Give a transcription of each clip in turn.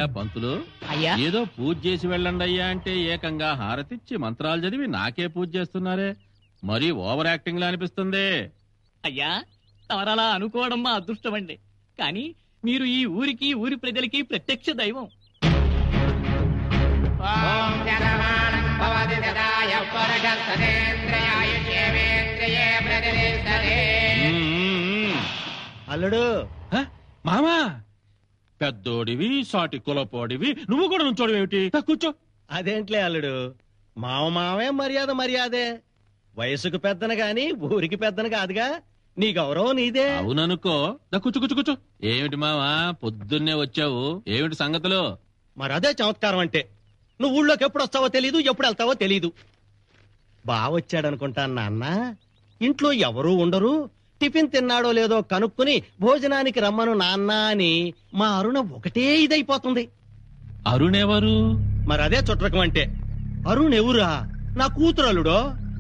పంతులు అయ్యా ఏదో పూజ చేసి వెళ్ళండి అయ్యా అంటే ఏకంగా హారతిచ్చి మంత్రాలు చదివి నాకే పూజ చేస్తున్నారే మరీ ఓవర్ యాక్టింగ్ లా అనిపిస్తుంది అయ్యా తమరలా అనుకోవడం మా అదృష్టం అండి కానీ మీరు ఈ ఊరికి ఊరి ప్రజలకి ప్రత్యక్ష దైవం మ్మ్, మ్మ్. అల్లుడు హ? మామా పెద్దోడివి సాటి కులపోడివి నువ్వు కూడా నుంచోడు ఏమిటి దా, కూర్చో అదేంట్లే అల్లుడు మావ మావే మర్యాద మర్యాదే వయసుకు పెద్దను గాని ఊరికి పెద్దను కాదుగా నీ గౌరవం నీదే అవుననుకో దా, కూర్చో కూర్చో కూర్చో ఏమిటి మావా పొద్దున్నే వచ్చావు ఏమిటి సంగతులు మరి అదే చమత్కారం అంటే నువ్వు ఊళ్ళోకి ఎప్పుడు వస్తావో తెలీదు ఎప్పుడు వెళ్తావో తెలీదు బావ వచ్చాడనుకుంటాను నాన్న ఇంట్లో ఎవరూ ఉండరు టిఫిన్ తిన్నాడో లేదో కనుక్కుని భోజనానికి రమ్మను నాన్న అని మా అరుణ ఒకటే ఇదైపోతుంది అరుణ్ ఎవరు మరి అదే చుట్టకం అంటే అరుణ్ ఎవరా నా కూతురు అల్లుడో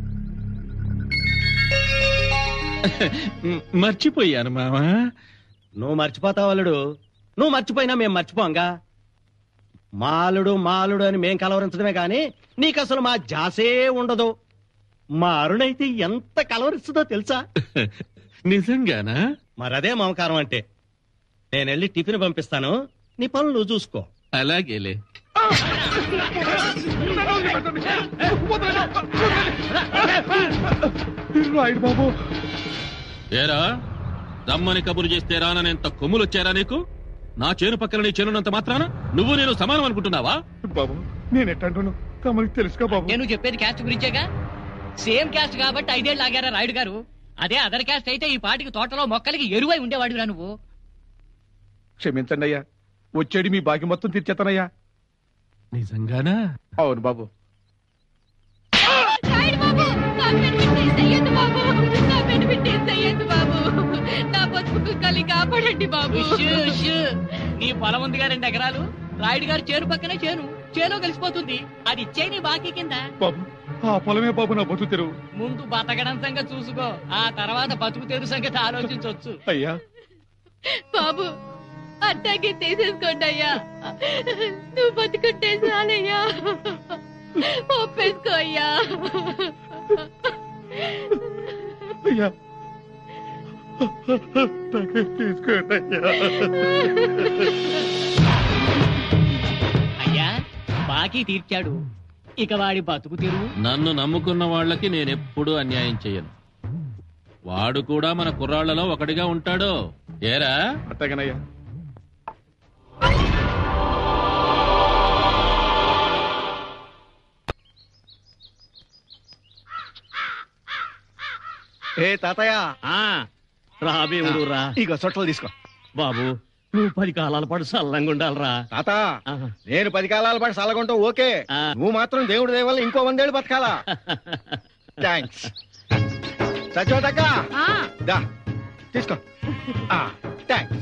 మ్, మర్చిపోయాను మావా నువ్వు మర్చిపోతావు అల్లుడు నువ్వు మర్చిపోయినా మేం మర్చిపోంగా మాలుడు మాలుడు అని మేం కలవరించడమే గాని నీకు అసలు మా జాసే ఉండదు మా అరుణైతే ఎంత కలవరిస్తుందో తెలుసా నిజంగానా మరదే మమకారం అంటే నేను వెళ్ళి టిఫిన్ పంపిస్తాను నీ పనులు నువ్వు చూసుకో అలాగేలే ఏరా రమ్మని కబురు చేస్తే రానని ఎంత కొమ్ములు వచ్చారా నీకు నా చేను పక్కన నీ చేనున్నంత మాత్రాన నువ్వు నేను సమానం అనుకుంటున్నావా బాబు నేను ఎట్టంటాను తమరికి తెలుసుగా బాబు నేను చెప్పేది క్యాస్ట్ గురించేగా సేమ్ క్యాస్ట్ కాబట్టి ఐదేళ్ళు ఆగారా రాయుడు గారు అదే అదర్ క్యాస్ట్ అయితే ఈ పాటికి తోటలో మొక్కలకి ఎరువై ఉండేవాడురా నువ్వు క్షమించండి అయ్యా వచ్చేది మీ బాకి మొత్తం తీర్చేతానయ్యా నిజంగానా అవును బాబు రాయుడు బాబు నా పెన్ను పెట్టేసేయద్దు బాబు నా పెన్ను పెట్టేసేయద్దు బాబు నా బతుకు కలి కాపాడండి బాబు ఉష్, ఉష్. నీ పొలం ఉందిగా రెండు ఎకరాలు రాయుడు గారు చేను పక్కనే చేను చేలో కలిసిపోతుంది అది ఇచ్చే నీ బాకీ కింద బాబు ఆ పొలమే బాబు నా బతు తెరువు ముందు బతకడం సంగతి చూసుకో ఆ తర్వాత బతుకు తెరు సంగతి ఆలోచించవచ్చు అయ్యా బాబు అట్టాగే తీసేసుకోండి అయ్యా నువ్వు బతుకుంటే చాలయ్యా ఒప్పేసుకో అయ్యా అయ్యా నాకే తీసుకోండి అయ్యా అయ్యా బాకీ తీర్చాడు ఇక వాడి బతుకు తెరువు నన్ను నమ్ముకున్న వాళ్ళకి నేనెప్పుడూ అన్యాయం చెయ్యను వాడు కూడా మన కుర్రాళ్లలో ఒకటిగా ఉంటాడు ఏరా అట్టగనయ్యా ఏ తాతయ్య రాబేవుడు రా ఇక సొట్టలు తీసుకో బాబు నువ్వు పది కాలాల పాటు సల్లంగా ఉండాలిరా తాత నేను పది కాలాల పాటు సలగొంటావు ఓకే ఆ. నువ్వు మాత్రం దేవుడి దయ వల్ల ఇంకో వందేళ్ళు బతకాలా థ్యాంక్స్ సచోటక్క దా తీసుకో థ్యాంక్స్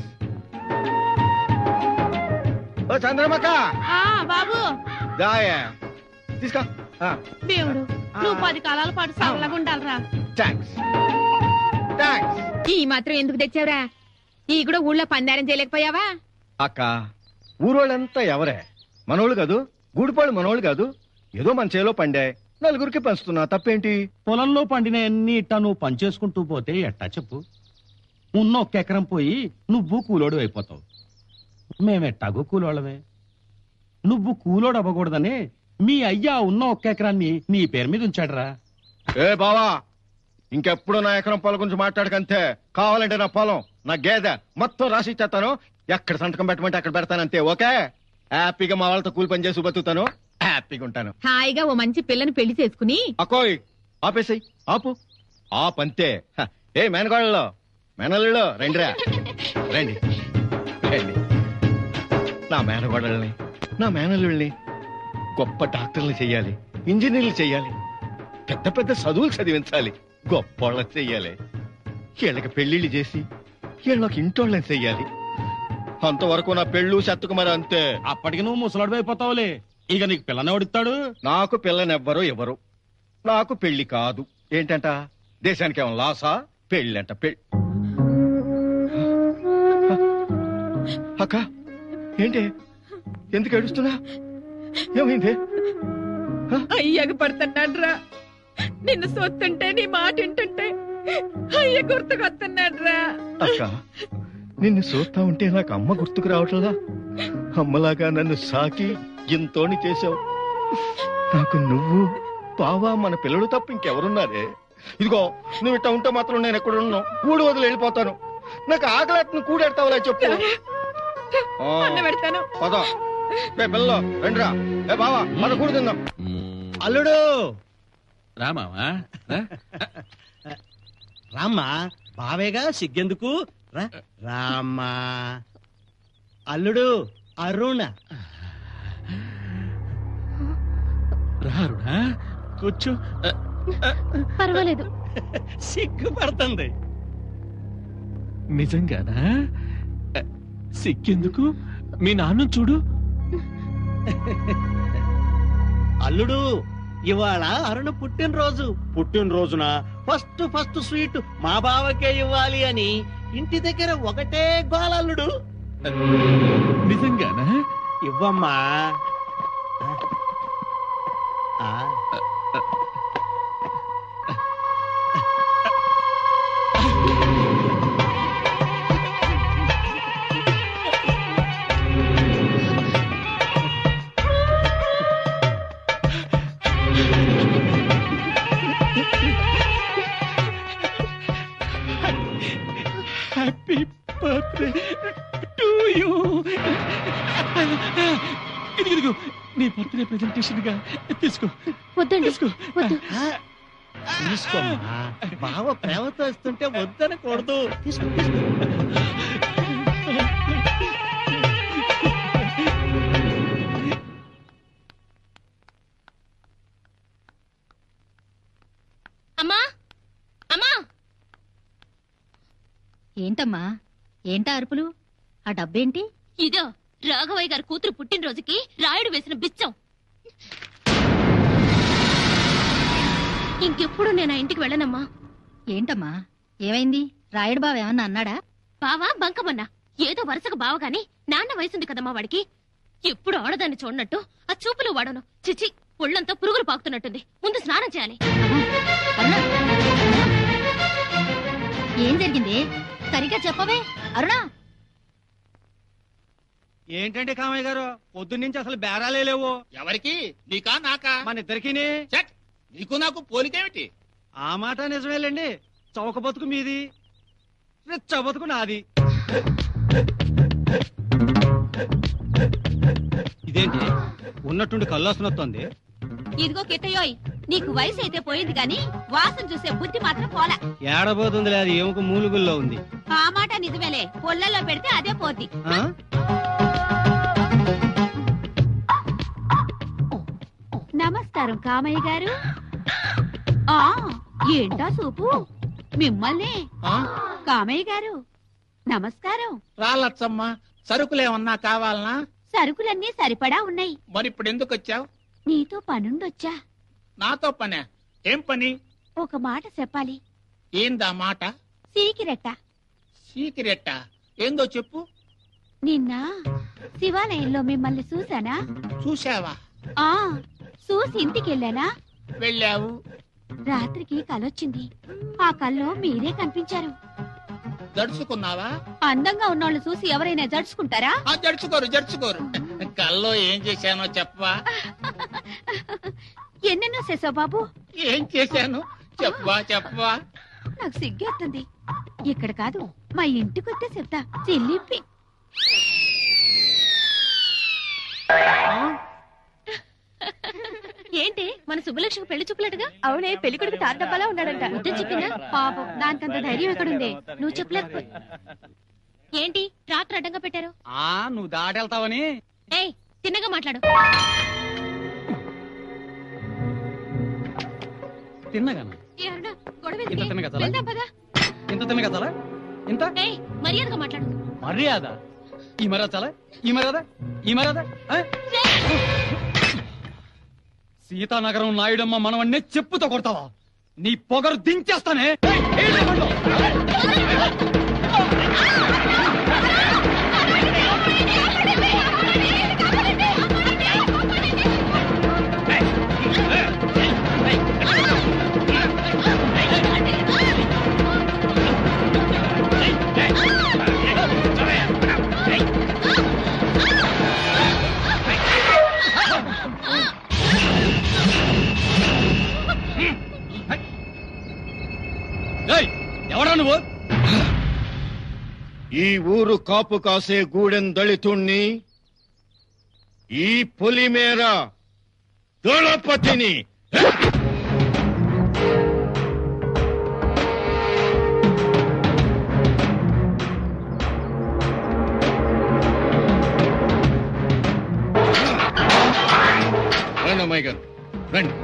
ఓ చంద్రమక్క బాబు దాయా తీసుకో దేవుడు నువ్వు పది కాలాల పాటు చల్లగా ఉండాలిరా థ్యాంక్స్ థ్యాంక్స్ ఈ మాత్రం ఎందుకు తెచ్చావురా ఈ కూడా ఊళ్ళో పందారం చేయలేకపోయావా అక్క ఊరోళ్ళంతా ఎవరే మనోళ్ళు కాదు గూడిపాళ్ళు మనోళ్ళు కాదు ఏదో మన చేలో పండే నలుగురికి పంచుతున్నా తప్పేంటి పొలంలో పండిన అన్ని ఇట్టా నువ్వు పనిచేసుకుంటూ పోతే ఎట్టా చెప్పు ఉన్న ఒక్క ఎకరం పోయి నువ్వు కూలోడు అయిపోతావు మేమెట్టాగో కూలోళ్ళమే నువ్వు కూలోడు అవ్వకూడదని మీ అయ్యా ఉన్న ఒక్క ఎకరాన్ని నీ పేరు మీద ఉంచాడురా ఏ బావా ఇంకెప్పుడు నా ఎకరం పొలం గురించి మాట్లాడకంతే కావాలంటే నా పొలం నా గేదె మొత్తం రాసి ఇచ్చేస్తాను ఎక్కడ సంతకం పెట్టమంటే అక్కడ పెడతాను అంతే ఓకే హ్యాపీగా మా వాళ్ళతో కూలి పని చేసి బతుకుతాను హ్యాపీగా ఉంటాను హాయిగా ఓ మంచి పిల్లని పెళ్లి చేసుకుని అకోయ్ ఆపేసాయి ఆపు ఆపంతే హ, ఏ మేనగాళ్ళలో మేనల్లో రండిరా రండి రండి నా మేనగోడల్ని నా మేనల్లుల్ని గొప్ప డాక్టర్లు చెయ్యాలి ఇంజనీర్లు చెయ్యాలి పెద్ద పెద్ద చదువులు చదివించాలి గొప్పోళ్ళని చెయ్యాలి వీళ్ళకి పెళ్లిళ్ళు చేసి వీళ్ళకి ఇంటోళ్ళని చెయ్యాలి అంతవరకు నా పెళ్ళు చెత్తకు మరి అంతే అప్పటికి నువ్వు ముసలాడు అయిపోతావులే ఇక నీకు పిల్లని ఎవడిస్తాడు నాకు పిల్లనెవ్వరు ఎవరు నాకు పెళ్లి కాదు ఏంటంట దేశానికి ఏమో లాసా పెళ్ళంట పెళ్ళి అక్క ఏంటి ఎందుకు ఏడుస్తున్నా ఏమైంది అయ్యగ పడుతున్నాడు రా నిన్ను సొత్తుంటే నీ మాట వింటుంటే అయ్య గుర్తుకొస్తున్నాడు రా అక్క నిన్ను చూస్తా ఉంటే నాకు అమ్మ గుర్తుకు రావట్లేదా అమ్మలాగా నన్ను సాకి ఇంతోని చేసావు నాకు నువ్వు బావా మన పిల్లలు తప్ప ఇంకెవరున్నారే ఇదిగో నువ్వు ఇట్లా ఉంటే మాత్రం నేను ఎక్కడ ఉన్నావు కూడి వదిలి వెళ్ళిపోతాను నాకు ఆకలి కూడెడతావులే చెప్పు ఆ, అన్న పెడతాను పద రే పిల్లలు రండిరా ఏ బావా మన కూడి తిందాం అల్లుడు రామావా రామ్మా బావేగా సిగ్గెందుకు రా రామ్మా అల్లుడు అరుణ రారుడా కూర్చో పర్వాలేదు సిగ్గుపడుతుంది నిజంగానా సిక్కెందుకు మీ నాన్న చూడు అల్లుడు ఇవాళ అరుణ పుట్టినరోజు పుట్టినరోజున ఫస్ట్ ఫస్ట్ స్వీట్ మా బావకే ఇవ్వాలి అని ఇంటి దగ్గర ఒకటే గోలల్లుడు నిజంగానా ఇవ్వమ్మా ఆ. హ్యాపీ బర్త్డే టు యూ ఇదిగో నీ బర్త్డే ప్రెజెంటేషన్ గా తీసుకో వద్దండి తీసుకో వద్దు ఆ, తీసుకోమ్మా బావ ప్రేమతో ఇస్తుంటే వద్దనకూడదు తీసుకో తీసుకో. అమ్మా అమ్మా ఏంటమ్మా ఏంటా అరుపులు ఆ డబ్బేంటి ఇదో రాఘవయ్య గారి కూతురు పుట్టినరోజుకి రాయుడు వేసిన బిచ్చం ఇంకెప్పుడు నేను ఆ ఇంటికి వెళ్ళనమ్మా ఏంటమ్మా ఏమైంది రాయుడు బావ ఏమన్నా అన్నాడా బావా బంకమన్నా ఏదో వరుసగా బావ గాని నాన్న వయసుంది కదమ్మా వాడికి ఎప్పుడు ఆడదాన్ని చూడనట్టు ఆ చూపులు వాడను చిచి ఒళ్ళంతా పురుగులు పాకుతున్నట్టుంది ముందు స్నానం చేయాలి అరుణ ఏం జరిగింది సరిగ్గా చెప్పవే అరుణ ఏంటండి కామయ్య గారు పొద్దున్నుంచి అసలు బేరాలే లేవు ఎవరికి నీకా నాకా మన ఇద్దరికి చెక్ నీకు నాకు పోలికేమిటి ఆ మాట నిజమేలేండి చౌక బతుకు మీది రిచ్చ బతుకు నాది ఇదేంటి ఉన్నట్టుండి కళ్ళు వస్తున్నట్టుంది ఇదిగో కిట్టయోయ్ నీకు వయసు అయితే పోయింది గాని వాసన చూసే బుద్ధి మాత్రం పోలా ఏడబోతుంది అది ఎముక మూలుగుల్లో ఉంది ఆ మాట నిజమేలే పొల్లల్లో పెడితే అదే పోద్ది ఆ? నమస్కారం కామయ్య గారు ఆ ఏంటా సూపు మిమ్మల్ని ఆ? కామయ్య గారు నమస్కారం రాలచ్చమ్మ సరుకులేమన్నా కావాలనా సరుకులన్నీ సరిపడా ఉన్నాయి మరి ఇప్పుడు ఎందుకు వచ్చావు నీతో పనుండొచ్చా నాతో పనే ఏం పని ఒక మాట చెప్పాలి ఏందా మాట సీకిరెట్ట సీక్రెట్ ఏందో చెప్పు నిన్న శివాలయంలో మిమ్మల్ని చూసానా చూసావా ఆ చూసి ఇంటికెళ్ళానా వెళ్ళావు రాత్రికి కలొచ్చింది ఆ కల్లో మీరే కనిపించారు జడుచుకున్నావా అందంగా ఉన్నోళ్ళు చూసి ఎవరైనా జడుచుకుంటారా ఆ జడుచుకోరు జడుచుకోరు కల్లో ఏం చేశానో చెప్పవా ఎన్నెన్నో చేసావు బాబు ఏం చేశాను చెప్పవా చెప్పవా నాకు సిగ్గేస్తుంది ఇక్కడ కాదు మా ఇంటికొస్తే చెప్తా చెల్లిప్పి ఏంటి మన సుబ్బలక్ష్మి పెళ్లి చూపులట్టుగా అవునే పెళ్లి కొడుకు తాతప్పలా ఉన్నాడంట ముద్ద చెప్పిందా పాపం దానికంత ధైర్యం ఎక్కడుంది నువ్వు చెప్పలేకపో ఏంటి ట్రాక్టర్ అడ్డంగా పెట్టారు ఆ నువ్వు దాటెళ్తావని ఏయ్ తిన్నగా మాట్లాడు తిన్నగాను ఏ అరుణ, గొడవ ఇంత ఎందుకే? తిన్నగా చాలా? వెళ్దాం పదా ఇంత తిన్న కదా ఇంత ఏయ్ మర్యాదగా మాట్లాడు మర్యాద ఈ మర్యాద చాలా ఈ మర్యాద ఈ మర్యాద ఆ? సీతానగరం నాయుడమ్మ మనవన్నే చెప్పుతో కొడతావా నీ పొగరు దించేస్తానే ఏయ్, ఏయ్, లేవండు. ఎవడా నువ్వు ఈ ఊరు కాపు కాసే గూడెం దళితుణ్ణి ఈ పొలిమేర దళపతిని రండి అమ్మాయి గారు రండి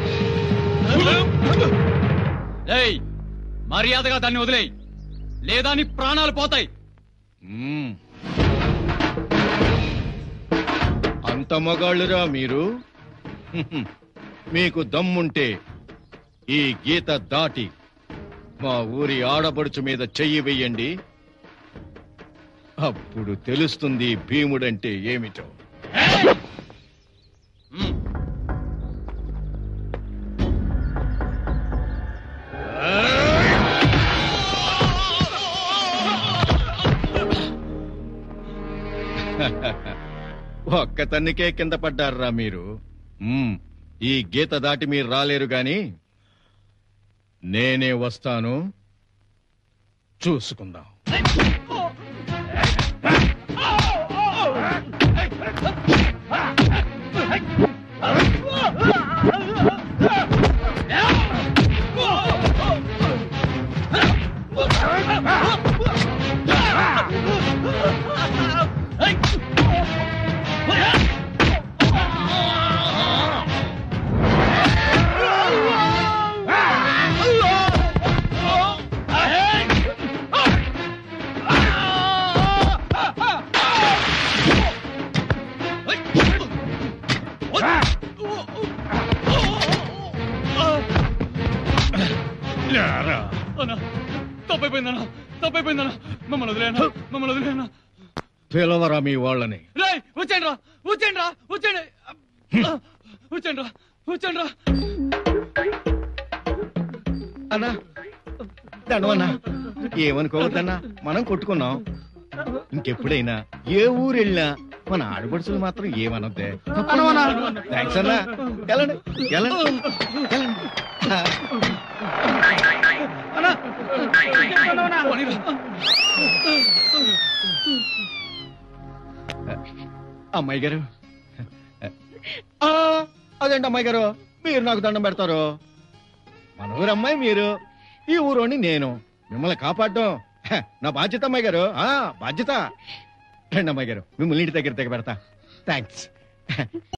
ఏయ్ మర్యాదగా దాన్ని వదిలేయ్ లేదా నీ ప్రాణాలు పోతాయి మ్మ్. అంత మగాళ్ళురా మీరు హ్మ్. మీకు దమ్ముంటే ఈ గీత దాటి మా ఊరి ఆడబడుచు మీద చెయ్యి వెయ్యండి అప్పుడు తెలుస్తుంది భీముడంటే ఏమిటో ఒక్క తన్నికే కింద పడ్డారా మీరు మ్మ్. ఈ గీత దాటి మీరు రాలేరు గాని నేనే వస్తాను చూసుకుందాం తప్పైపోయిందన్నా తప్పైపోయిందన్నా మమ్మల్ని వదిలేనా మమ్మల్ని వదిలేనా పిలవరా మీ వాళ్ళని రే వచ్చేయండి రా వచ్చేయండి రా వచ్చేయండి వచ్చేయండి రా వచ్చేయండి రా అన్నా దండవన్నా ఏమనుకోవద్దన్నా మనం కొట్టుకున్నాం ఇంకెప్పుడైనా ఏ ఊరు వెళ్ళినా మన ఆడపడుచులు మాత్రం ఏమనొద్దే థ్యాంక్స్ అన్నా వెళ్ళండి వెళ్ళండి వెళ్ళండి అమ్మాయి గారు ఆ, అదేంటి అమ్మాయి గారు మీరు నాకు దండం పెడతారు మన ఊరు అమ్మాయి మీరు ఈ ఊరోని నేను మిమ్మల్ని కాపాడడం హ, నా బాధ్యత అమ్మాయి గారు ఆ బాధ్యత రండి అమ్మాయి గారు మిమ్మల్ని ఇంటి దగ్గర దగ్గర పెడతా థ్యాంక్స్